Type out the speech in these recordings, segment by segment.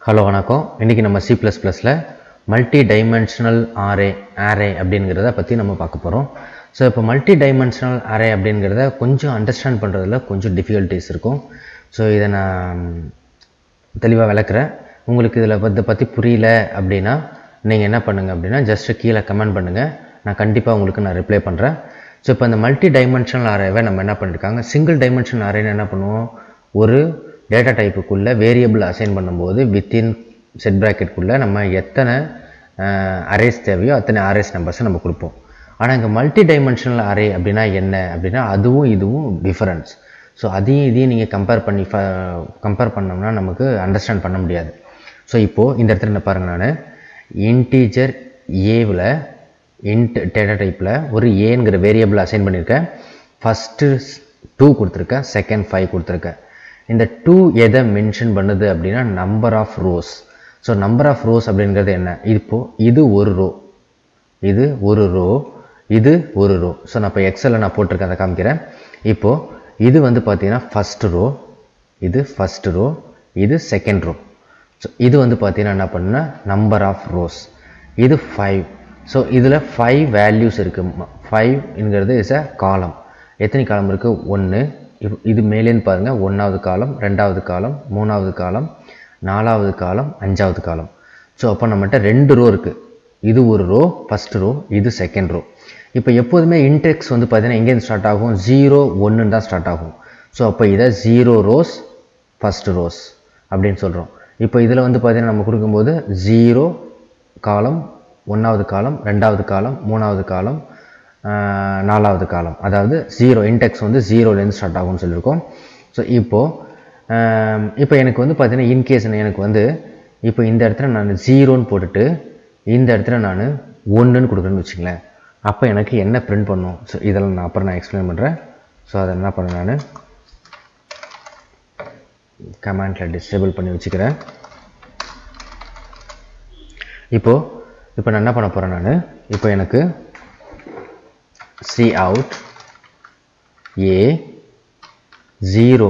hello வணக்கம் இன்றைக்கி நம்ம சி ப்ளஸ் ப்ளஸில் மல்டி டைமென்ஷனல் ஆரே ஆரே அப்படிங்கிறத பற்றி நம்ம பார்க்க போகிறோம் ஸோ இப்போ மல்டி டைமென்ஷனல் அரே அப்படிங்கிறத கொஞ்சம் அண்டர்ஸ்டாண்ட் பண்ணுறதுல கொஞ்சம் டிஃபிகல்ட்டிஸ் இருக்கும் ஸோ இதை நான் தெளிவாக விளக்குறேன் உங்களுக்கு இதில் இதை பற்றி புரியல அப்படின்னா நீங்கள் என்ன பண்ணுங்கள் அப்படின்னா ஜஸ்ட்டு கீழே கமெண்ட் பண்ணுங்கள் நான் கண்டிப்பாக உங்களுக்கு நான் ரிப்ளை பண்ணுறேன் ஸோ இப்போ இந்த மல்டி டைமென்ஷனல் அரேவை நம்ம என்ன பண்ணியிருக்காங்க சிங்கிள் டைமென்ஷனல் அரேன்னு என்ன பண்ணுவோம் ஒரு டேட்டா டைப்புக்குள்ளே வேரியபிள் அசைன் பண்ணும்போது வித்தின் செட் ப்ராக்கெட்டுக்குள்ளே நம்ம எத்தனை அரேஸ் தேவையோ அத்தனை அரேஸ் நம்பர்ஸை நம்ம கொடுப்போம் ஆனால் இங்கே மல்டி டைமென்ஷனல் அரே அப்படின்னா என்ன அப்படின்னா அதுவும் இதுவும் டிஃபரன்ஸ் ஸோ அதையும் இதையும் நீங்கள் கம்பேர் பண்ணி கம்பேர் பண்ணோம்னா நமக்கு அண்டர்ஸ்டாண்ட் பண்ண முடியாது ஸோ இப்போது இந்த இடத்துல என்ன பாருங்கள் நான் இன்டீஜர் ஏவில் இன்ட் டேட்டா டைப்பில் ஒரு ஏங்கிற வேரியபிள் அசைன் பண்ணியிருக்கேன் ஃபஸ்ட்டு டூ கொடுத்துருக்கேன் செகண்ட் ஃபைவ் கொடுத்துருக்கேன் இந்த டூ எதை மென்ஷன் பண்ணுது அப்படின்னா number of rows so number of rows அப்படிங்கிறது என்ன இப்போது இது ஒரு ரோ இது ஒரு ரோ இது ஒரு ரோ ஸோ நான் இப்போ எக்ஸலில் நான் போட்டிருக்கேன் அதை காமிக்கிறேன் இப்போது இது வந்து பார்த்தீங்கன்னா ஃபஸ்ட் ரோ இது ஃபஸ்ட் ரோ இது செகண்ட் ரோ ஸோ இது வந்து பார்த்தீங்கன்னா என்ன பண்ணுன்னா நம்பர் ஆஃப் ரோஸ் இது ஃபைவ் ஸோ இதில் ஃபைவ் வேல்யூஸ் இருக்குது ஃபைவ்ங்கிறது இஸ் அ காலம் எத்தனை காலம் இருக்குது ஒன்று இது மேலேன்னு பாருங்கள் ஒன்றாவது காலம் ரெண்டாவது காலம் மூணாவது காலம் நாலாவது காலம் அஞ்சாவது காலம் ஸோ அப்போ நம்மகிட்ட ரெண்டு ரோ இருக்குது இது ஒரு ரோ ஃபஸ்ட் ரோ இது செகண்ட் ரோ இப்போ எப்போதுமே இன்டெக்ஸ் வந்து பார்த்தீங்கன்னா எங்கேருந்து ஸ்டார்ட் ஆகும் ஜீரோ ஒன்று தான் ஸ்டார்ட் ஆகும் ஸோ அப்போ இதை ஜீரோ ரோஸ் ஃபஸ்ட் ரோஸ் அப்படின்னு சொல்கிறோம் இப்போ இதில் வந்து பார்த்தீங்கன்னா நம்ம கொடுக்கும்போது ஜீரோ காலம் ஒன்றாவது காலம் ரெண்டாவது காலம் மூணாவது காலம் நாலாவது காலம் அதாவது ஜீரோ இன்டெக்ஸ் வந்து ஜீரோலேருந்து ஸ்டார்ட் ஆகும்னு சொல்லியிருக்கோம் ஸோ இப்போது இப்போ எனக்கு வந்து பார்த்தீங்கன்னா இன்கேஸ் எனக்கு வந்து இப்போ இந்த இடத்துல நான் ஜீரோன்னு போட்டுட்டு இந்த இடத்துல நான் ஒன்றுன்னு கொடுக்குறேன்னு வச்சுங்களேன் அப்போ எனக்கு என்ன பிரிண்ட் பண்ணும் ஸோ இதெல்லாம் நான் அப்புறம் நான் எக்ஸ்பிளைன் பண்ணுறேன் ஸோ அதை என்ன பண்ணேன் நான் கமாண்டில் டிசேபிள் பண்ணி வச்சுக்கிறேன் இப்போது இப்போ நான் என்ன பண்ண போகிறேன் நான் இப்போ எனக்கு சி அவுட் ஏ ஜீரோ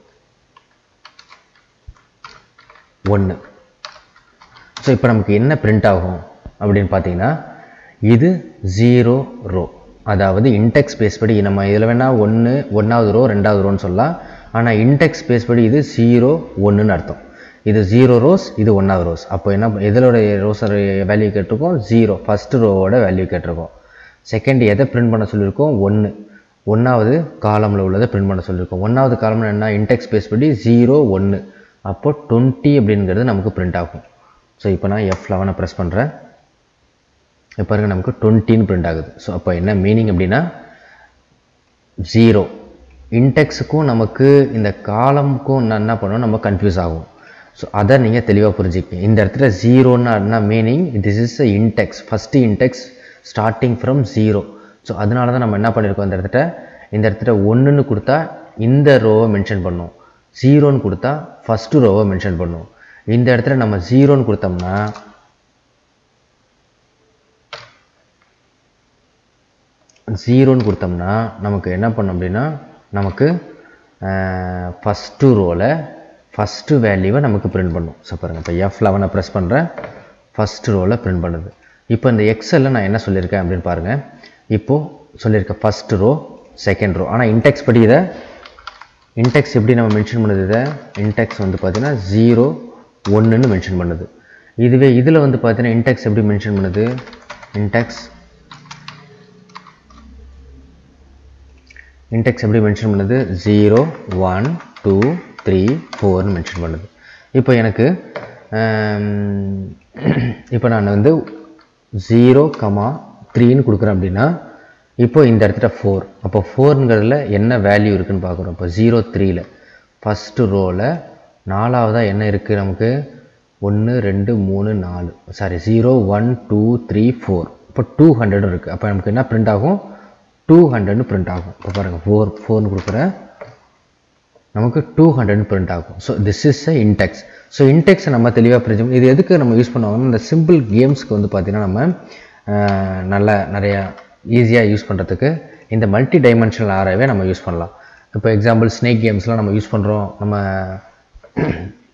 ஒன்று ஸோ இப்போ நமக்கு என்ன பிரிண்ட் ஆகும் அப்படின்னு பார்த்தீங்கன்னா இது ஜீரோ ரோ அதாவது இன்டெக்ஸ் பேஸ் படி நம்ம இதில் வேணால் ஒன்று ஒன்றாவது ரோ ரெண்டாவது ரோன்னு சொல்லலாம் ஆனால் இன்டெக்ஸ் பேஸ் படி இது ஜீரோ ஒன்றுன்னு அர்த்தம் இது ஜீரோ ரோஸ் இது ஒன்றாவது ரோஸ் அப்போ என்ன எதோட ரோஸோட வேல்யூ கேட்டிருக்கோம் ஜீரோ ஃபஸ்ட்டு ரோவோட வேல்யூ கேட்டிருக்கோம் செகண்ட் எதை பிரிண்ட் பண்ண சொல்லியிருக்கோம் ஒன்று ஒன்றாவது காலமில் உள்ளதை பிரிண்ட் பண்ண சொல்லியிருக்கோம் ஒன்றாவது காலமில் என்ன இன்டெக்ஸ் பேஸ் படி ஜீரோ ஒன்று அப்போ டுவெண்ட்டி அப்படிங்கிறது நமக்கு பிரிண்ட் ஆகும் ஸோ இப்போ நான் எஃப் லெவனை ப்ரெஸ் பண்ணுறேன் இப்போ பாருங்க நமக்கு டுவெண்ட்டின்னு பிரிண்ட் ஆகுது ஸோ அப்போ என்ன மீனிங் அப்படின்னா ஜீரோ இன்டெக்ஸுக்கும் நமக்கு இந்த காலமுக்கும் என்ன பண்ணுவோம் நம்ம கன்ஃபியூஸ் ஆகும் ஸோ அதை நீங்கள் தெளிவாக புரிஞ்சுக்கங்க இந்த இடத்துல ஜீரோன்னா என்ன meaning this is a index first index starting from zero so அதனால தான் நம்ம என்ன பண்ணியிருக்கோம் இந்த இடத்துல இந்த இடத்துல ஒன்றுன்னு கொடுத்தா இந்த ரோவை மென்ஷன் பண்ணும் ஜீரோன்னு கொடுத்தா ஃபஸ்ட்டு ரோவை மென்ஷன் பண்ணும் இந்த இடத்துல நம்ம ஜீரோன்னு கொடுத்தோம்னா ஜீரோன்னு கொடுத்தோம்னா நமக்கு என்ன பண்ணும் அப்படின்னா நமக்கு ஃபஸ்ட்டு ரோவில் ஃபஸ்ட்டு வேல்யூவை நமக்கு பிரிண்ட் பண்ணும் ஸோ பாருங்கள் இப்போ எஃப் லெவனை ப்ரெஸ் பண்ணுறேன் ஃபஸ்ட்டு ரோவில் பிரிண்ட் பண்ணுது இப்போ இந்த எக்ஸலில் நான் என்ன சொல்லியிருக்கேன் அப்படின்னு பாருங்கள் இப்போது சொல்லியிருக்கேன் ஃபஸ்ட்டு ரோ செகண்ட் ரோ ஆனால் இன்டெக்ஸ் படி இதை இன்டெக்ஸ் எப்படி நம்ம மென்ஷன் பண்ணுது இதை இன்டெக்ஸ் வந்து பார்த்தீங்கன்னா ஜீரோ ஒன்றுன்னு மென்ஷன் பண்ணுது இதுவே இதில் வந்து பார்த்தீங்கன்னா இன்டெக்ஸ் எப்படி மென்ஷன் பண்ணுது இன்டெக்ஸ் இன்டெக்ஸ் எப்படி மென்ஷன் பண்ணுது ஜீரோ ஒன் டூ த்ரீ ஃபோர்னு மென்ஷன் பண்ணுது இப்போ எனக்கு இப்போ நான் வந்து ஜீரோ கமா த்ரீன்னு கொடுக்குறேன் அப்படின்னா இப்போ இந்த இடத்துல ஃபோர் அப்போ ஃபோருங்கிறதுல என்ன வேல்யூ இருக்குதுன்னு பார்க்குறோம் இப்போ ஜீரோ த்ரீயில் ஃபஸ்ட்டு ரோவில் நாலாவதாக என்ன இருக்குது நமக்கு ஒன்று ரெண்டு மூணு நாலு sorry zero one two three four இப்போ டூ ஹண்ட்ரடும் இருக்குது அப்போ நமக்கு என்ன பிரிண்ட் ஆகும் டூ ஹண்ட்ரட்னு பிரிண்ட் ஆகும் இப்போ பாருங்கள் ஃபோர் ஃபோர்னு கொடுக்குறேன் நமக்கு டூ ஹண்ட்ரட்னு பிரிண்ட் ஆகும் so this is a index so இன்டெக்ஸை நம்ம தெளிவாக புரிஞ்சு இது எதுக்கு நம்ம யூஸ் பண்ணுவாங்கன்னா இந்த சிம்பிள் கேம்ஸ்க்கு வந்து பார்த்திங்கன்னா நம்ம நல்ல நிறையா ஈஸியாக யூஸ் பண்ணுறதுக்கு இந்த மல்டி டைமென்ஷனல் ஆராயவே நம்ம யூஸ் பண்ணலாம் இப்போ எக்ஸாம்பிள் ஸ்னேக் கேம்ஸ்லாம் நம்ம யூஸ் பண்ணுறோம் நம்ம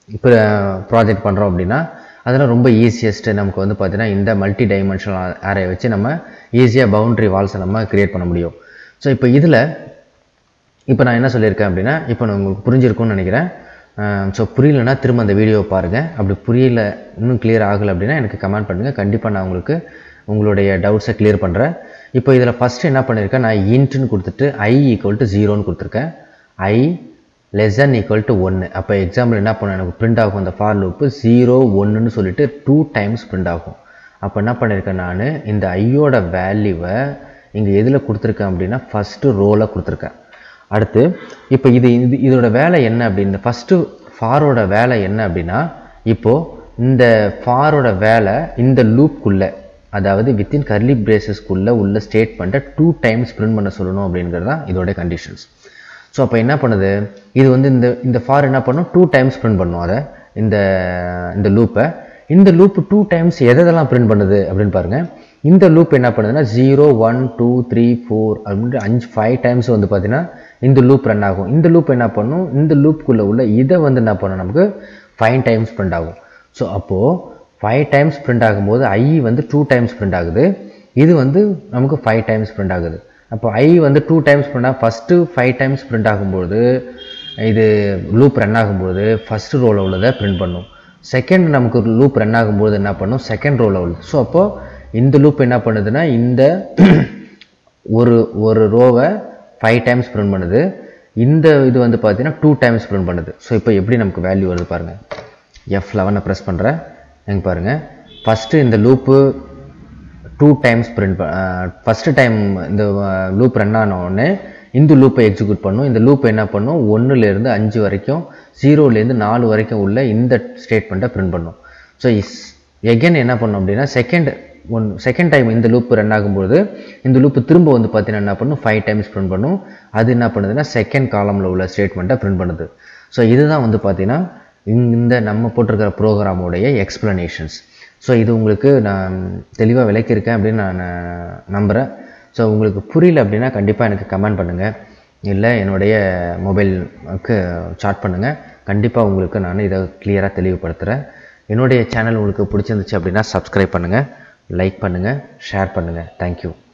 இப்போ ப்ராஜெக்ட் பண்ணுறோம் அப்படின்னா அதெல்லாம் ரொம்ப ஈஸியஸ்ட்டு நமக்கு வந்து பார்த்தீங்கன்னா இந்த மல்டி டைமென்ஷனல் அரே வச்சு நம்ம ஈஸியாக பவுண்டரி வால்ஸை நம்ம க்ரியேட் பண்ண முடியும் ஸோ இப்போ இதில் இப்போ நான் என்ன சொல்லியிருக்கேன் அப்படின்னா இப்போ நான் உங்களுக்கு புரிஞ்சிருக்கும்னு நினைக்கிறேன் ஸோ புரியலன்னா திரும்ப அந்த வீடியோவை பாருங்கள் அப்படி புரியல இன்னும் கிளியர் ஆகலை அப்படின்னா எனக்கு கமெண்ட் பண்ணுங்கள் கண்டிப்பாக நான் உங்களுக்கு உங்களுடைய டவுட்ஸை கிளியர் பண்ணுறேன் இப்போ இதில் ஃபஸ்ட்டு என்ன பண்ணியிருக்கேன் நான் இன்ட்டுன்னு கொடுத்துட்டு ஐ ஈக்குவல் டு ஜீரோன்னு கொடுத்துருக்கேன் I less than equal to ஒன்று அப்போ எக்ஸாம்பிள் என்ன பண்ண எனக்கு பிரிண்ட் ஆகும் அந்த ஃபார் லூப்பு ஜீரோ ஒன்றுன்னு சொல்லிட்டு டூ டைம்ஸ் பிரிண்ட் ஆகும் அப்போ என்ன பண்ணியிருக்கேன் நான் இந்த ஐயோட வேல்யூவை இங்கே எதில் கொடுத்துருக்கேன் அப்படின்னா ஃபஸ்ட்டு ரோவில் கொடுத்துருக்கேன் அடுத்து இப்போ இது இது இதோட வேலை என்ன அப்படின்னு ஃபஸ்ட்டு ஃபாரோட வேலை என்ன அப்படின்னா இப்போது இந்த ஃபாரோட வேலை இந்த லூப்குள்ளே அதாவது வித்தின் கர்லி பிரேசஸ்க்குள்ளே உள்ள ஸ்டேட்மெண்ட்டை டூ டைம்ஸ் பிரிண்ட் பண்ண சொல்லணும் அப்படிங்கிறது தான் இதோட கண்டிஷன்ஸ் ஸோ அப்போ என்ன பண்ணுது இது வந்து இந்த இந்த ஃபார் என்ன பண்ணும் டூ டைம்ஸ் பிரிண்ட் பண்ணும் அதை இந்த இந்த லூப்பை இந்த லூப் டூ டைம்ஸ் எதெல்லாம் பிரிண்ட் பண்ணுது அப்படின்னு பாருங்கள் இந்த லூப் என்ன பண்ணுதுன்னா zero one two three four அப்படின்ட்டு அஞ்சு ஃபைவ் டைம்ஸ் வந்து பார்த்தீங்கன்னா இந்த லூப் ரன் ஆகும் இந்த லூப் என்ன பண்ணும் இந்த லூப்புக்குள்ளே உள்ள இதை வந்து என்ன பண்ணும் நமக்கு ஃபைவ் டைம்ஸ் பிரிண்ட் ஆகும் ஸோ அப்போது ஃபைவ் டைம்ஸ் பிரிண்ட் ஆகும்போது ஐ வந்து டூ டைம்ஸ் பிரிண்ட் ஆகுது இது வந்து நமக்கு ஃபைவ் டைம்ஸ் பிரிண்ட் ஆகுது அப்போ ஐ வந்து டூ டைம்ஸ் பிரிண்ட் ஆகும் ஃபஸ்ட்டு ஃபைவ் டைம்ஸ் பிரிண்ட் ஆகும்போது இது லூப் ரன் ஆகும்போது ஃபஸ்ட்டு ரோவில் உள்ளதை பிரிண்ட் பண்ணும் செகண்ட் நமக்கு லூப் ரன் ஆகும்போது என்ன பண்ணும் செகண்ட் ரோவில் உள்ளது ஸோ அப்போது இந்த லூப் என்ன பண்ணுதுன்னா இந்த ஒரு ஒரு ரோவை ஃபைவ் டைம்ஸ் பிரிண்ட் பண்ணுது இந்த இது வந்து பார்த்தீங்கன்னா டூ டைம்ஸ் பிரிண்ட் பண்ணுது ஸோ இப்போ எப்படி நமக்கு வேல்யூ வருது பாருங்கள் எஃப் லெவனை ப்ரெஸ் பண்ணுறேன் எங்க பாருங்கள் ஃபஸ்ட்டு இந்த loop two times print first time இந்த லூப் ரன் ஆன உடனே இந்த லூப்பை எக்ஸிக்யூட் பண்ணும் இந்த லூப் என்ன பண்ணும் ஒன்றுலேருந்து அஞ்சு வரைக்கும் ஜீரோலேருந்து நாலு வரைக்கும் உள்ள இந்த ஸ்டேட்மெண்ட்டை பிரிண்ட் பண்ணும் ஸோ இஸ் எகென் என்ன பண்ணும் அப்படின்னா செகண்ட் ஒன் செகண்ட் டைம் இந்த லூப் ரன் ஆகும்போது இந்த லூப் திரும்ப வந்து பார்த்தீங்கன்னா என்ன பண்ணும் ஃபைவ் டைம்ஸ் பிரிண்ட் பண்ணும் அது என்ன பண்ணுதுன்னா செகண்ட் காலமில் உள்ள ஸ்டேட்மெண்ட்டை பிரிண்ட் பண்ணுது ஸோ இதுதான் வந்து பார்த்தீங்கன்னா இந்த நம்ம போட்டிருக்கிற ப்ரோக்ராமோடைய எக்ஸ்ப்ளனேஷன்ஸ் ஸோ இது உங்களுக்கு நான் தெளிவாக விளக்கியிருக்கேன் அப்படின்னு நான் நம்புகிறேன் ஸோ உங்களுக்கு புரியல அப்படின்னா கண்டிப்பாக எனக்கு கமெண்ட் பண்ணுங்கள் இல்லை என்னுடைய மொபைலுக்கு சாட் பண்ணுங்கள் கண்டிப்பாக உங்களுக்கு நான் இதை கிளியராக தெளிவுபடுத்துகிறேன் என்னுடைய சேனல் உங்களுக்கு பிடிச்சிருந்துச்சு அப்படின்னா சப்ஸ்கிரைப் பண்ணுங்கள் லைக் பண்ணுங்கள் ஷேர் பண்ணுங்கள் தேங்க்யூ